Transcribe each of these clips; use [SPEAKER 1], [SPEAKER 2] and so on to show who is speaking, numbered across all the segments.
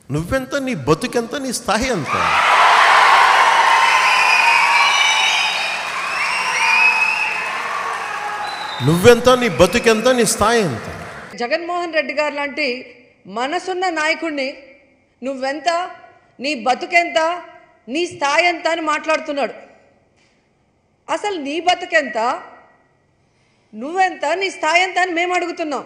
[SPEAKER 1] నువ్వెంత నీ బతుకెంత నీ స్థాయి ఎంత నువ్వెంత నీ బతుకెంత నీ స్థాయి ఎంత
[SPEAKER 2] జగన్మోహన్ రెడ్డి గారు లాంటి మనసున్న నాయకుడిని నువ్వెంత నీ బతుకెంత నీ స్థాయి ఎంత అని మాట్లాడుతున్నాడు అసలు నీ బతుకెంత నువ్వెంత నీ స్థాయి ఎంత అని మేము అడుగుతున్నాం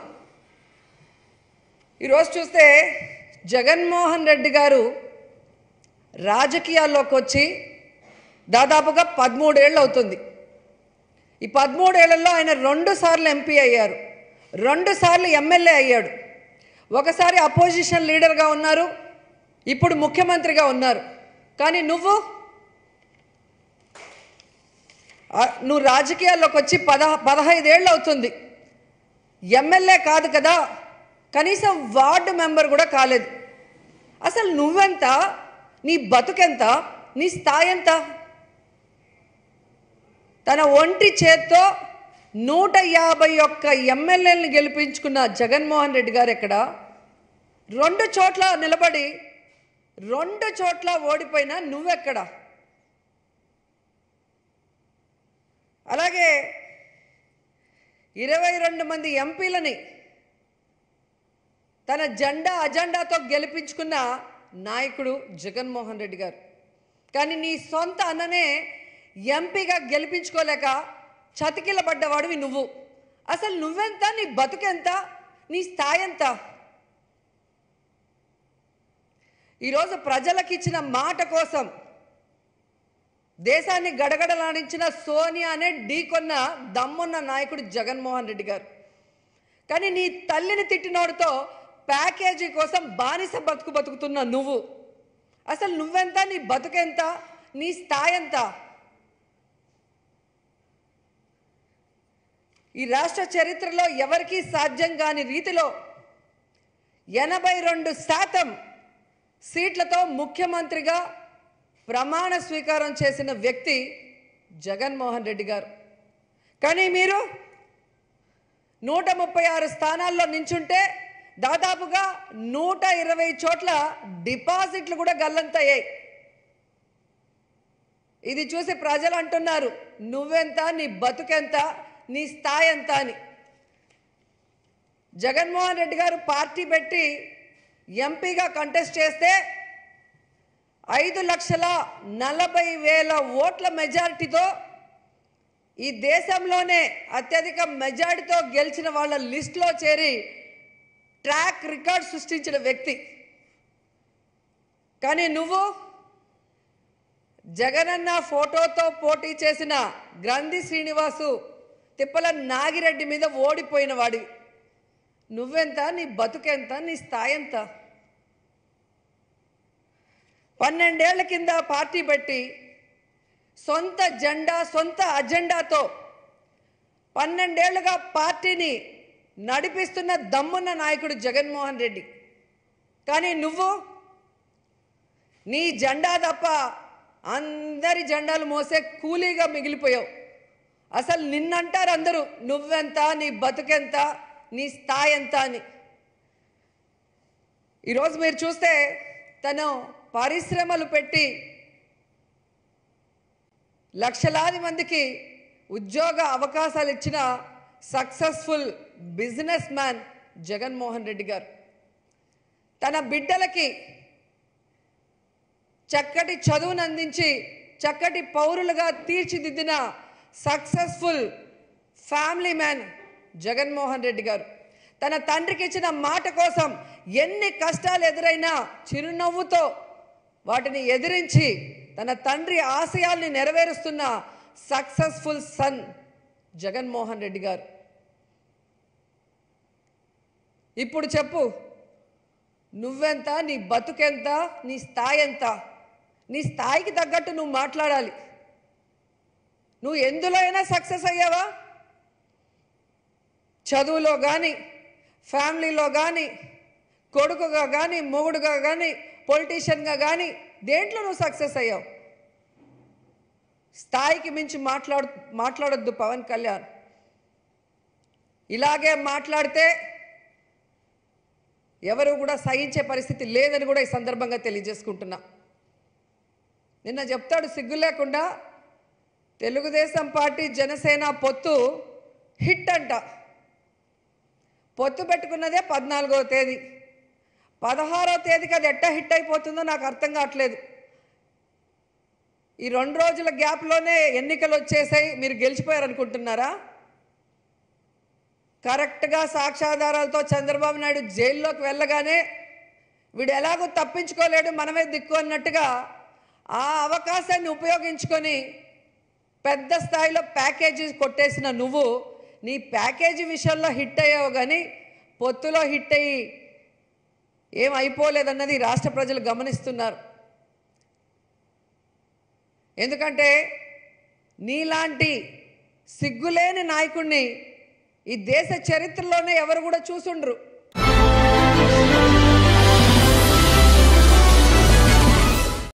[SPEAKER 2] ఈరోజు చూస్తే జగన్మోహన్ రెడ్డి గారు రాజకీయాల్లోకి వచ్చి దాదాపుగా పదమూడేళ్ళు అవుతుంది ఈ పదమూడేళ్లలో ఆయన రెండు సార్లు ఎంపీ అయ్యారు రెండు సార్లు ఎమ్మెల్యే అయ్యాడు ఒకసారి అపోజిషన్ లీడర్గా ఉన్నారు ఇప్పుడు ముఖ్యమంత్రిగా ఉన్నారు కానీ నువ్వు ఆ, నువ్వు రాజకీయాల్లోకి వచ్చి పద పదహైదేళ్ళు అవుతుంది ఎమ్మెల్యే కాదు కదా కనీసం వార్డు మెంబర్ కూడా కాలేదు అసలు నువ్వెంత నీ బతుకెంత నీ స్థాయి ఎంత తన ఒంటి చేత్తో నూట యాభై ఒక్క ఎమ్మెల్యేలను గెలిపించుకున్న జగన్మోహన్ రెడ్డి గారు ఎక్కడ రెండు చోట్ల నిలబడి రెండు చోట్ల ఓడిపోయినా నువ్వెక్కడ అలాగే ఇరవై రెండు మంది ఎంపీలని తన జెండా అజెండాతో గెలిపించుకున్న నాయకుడు జగన్మోహన్ రెడ్డి గారు కానీ నీ సొంత అన్ననే ఎంపీగా గెలిపించుకోలేక చతికిల పడ్డవాడివి నువ్వు అసలు నువ్వెంత నీ బతుకెంత నీ స్థాయి ఎంత ఈరోజు ప్రజలకు ఇచ్చిన మాట కోసం దేశాన్ని గడగడలాడించిన సోనియానే ఢీకొన్న దమ్మున్న నాయకుడు జగన్మోహన్ రెడ్డి గారు కానీ నీ తల్లిని తిట్టినోడితో ప్యాకేజీ కోసం బానిస బతుకు బతుకుతున్న నువ్వు అసలు నువ్వెంత నీ బతుకెంత నీ స్థాయి ఎంత ఈ రాష్ట్ర చరిత్రలో ఎవరికీ సాధ్యం కాని రీతిలో ఎనభై రెండు శాతం సీట్లతో ముఖ్యమంత్రిగా ప్రమాణ స్వీకారం చేసిన వ్యక్తి జగన్మోహన్ రెడ్డి గారు కానీ మీరు నూట ముప్పై ఆరు స్థానాల్లో నించుంటే దాదాపుగా నూట ఇరవై చోట్ల డిపాజిట్లు కూడా గల్లంతయ్యాయి ఇది చూసి ప్రజలు అంటున్నారు నువ్వెంత నీ బతుకెంత నీ స్థాయి ఎంత అని జగన్మోహన్ రెడ్డి గారు పార్టీ పెట్టి ఎంపీగా కంటెస్ట్ చేస్తే ఐదు లక్షల నలభై వేల ఓట్ల మెజారిటీతో ఈ దేశంలోనే అత్యధిక మెజారిటీతో గెలిచిన వాళ్ళ లిస్టులో చేరి ట్రాక్ రికార్డ్ సృష్టించిన వ్యక్తి కానీ నువ్వు జగనన్న ఫోటోతో పోటీ చేసిన గ్రంథి శ్రీనివాసు తిప్పల నాగిరెడ్డి మీద ఓడిపోయిన వాడివి నువ్వెంత నీ బతుకెంత నీ స్థాయి ఎంత పన్నెండేళ్ల కింద పార్టీ పెట్టి సొంత జెండా సొంత అజెండాతో పన్నెండేళ్లుగా పార్టీని నడిపిస్తున్న దమ్మున్న నాయకుడు జగన్మోహన్ రెడ్డి కానీ నువ్వు నీ జెండా తప్ప అందరి జెండాలు మోసే కూలీగా మిగిలిపోయావు అసలు నిన్నంటారు అందరూ నువ్వెంత నీ బతుకెంత నీ స్థాయి ఎంత అని ఈరోజు మీరు చూస్తే తను పరిశ్రమలు పెట్టి లక్షలాది మందికి ఉద్యోగ అవకాశాలు ఇచ్చిన successful businessman Jaganmohan Reddy garu తన బిడ్డలకి చక్కటి చదువును అందించి చక్కటి పౌరులుగా తీర్చిదిద్దిన successful family man Jaganmohan Reddy garu తన తండ్రికి ఇచ్చిన మాట కోసం ఎన్ని కష్టాలు ఎదురైనా చిరునవ్వుతో వాటిని ఎదిరించి తన తండ్రి ఆశయాల్ని నెరవేరుస్తున్న సక్సెస్ఫుల్ సన్ జగన్మోహన్ రెడ్డి గారు ఇప్పుడు చెప్పు నువ్వెంత నీ బతుకెంత నీ స్థాయి ఎంత నీ స్థాయికి తగ్గట్టు నువ్వు మాట్లాడాలి నువ్వు ఎందులో అయినా సక్సెస్ అయ్యావా చదువులో కానీ ఫ్యామిలీలో కానీ కొడుకుగా కానీ మొగుడుగా కానీ పొలిటీషియన్గా కానీ దేంట్లో నువ్వు సక్సెస్ అయ్యావు స్థాయికి మించి మాట్లాడు మాట్లాడొద్దు పవన్ కళ్యాణ్ ఇలాగే మాట్లాడితే ఎవరు కూడా సహించే పరిస్థితి లేదని కూడా ఈ సందర్భంగా తెలియజేసుకుంటున్నా నిన్న చెప్తాడు సిగ్గు లేకుండా తెలుగుదేశం పార్టీ జనసేన పొత్తు హిట్ అంట పొత్తు పెట్టుకున్నదే పద్నాలుగో తేదీ పదహారో తేదీకి అది ఎట్టా హిట్ అయిపోతుందో నాకు అర్థం కావట్లేదు ఈ రెండు రోజుల గ్యాప్లోనే ఎన్నికలు వచ్చేసాయి మీరు గెలిచిపోయారు అనుకుంటున్నారా కరెక్ట్గా సాక్ష్యాధారాలతో చంద్రబాబు నాయుడు జైల్లోకి వెళ్ళగానే వీడు ఎలాగో తప్పించుకోలేడు మనమే దిక్కు అన్నట్టుగా ఆ అవకాశాన్ని ఉపయోగించుకొని పెద్ద స్థాయిలో ప్యాకేజీ కొట్టేసిన నువ్వు నీ ప్యాకేజీ విషయంలో హిట్ అయ్యావు కానీ పొత్తులో హిట్ అయ్యి ఏం అయిపోలేదన్నది ఈ రాష్ట్ర ప్రజలు గమనిస్తున్నారు ఎందుకంటే నీలాంటి సిగ్గులేని నాయకుడిని ఈ దేశ చరిత్రలోనే ఎవరు కూడా చూసుండ్రు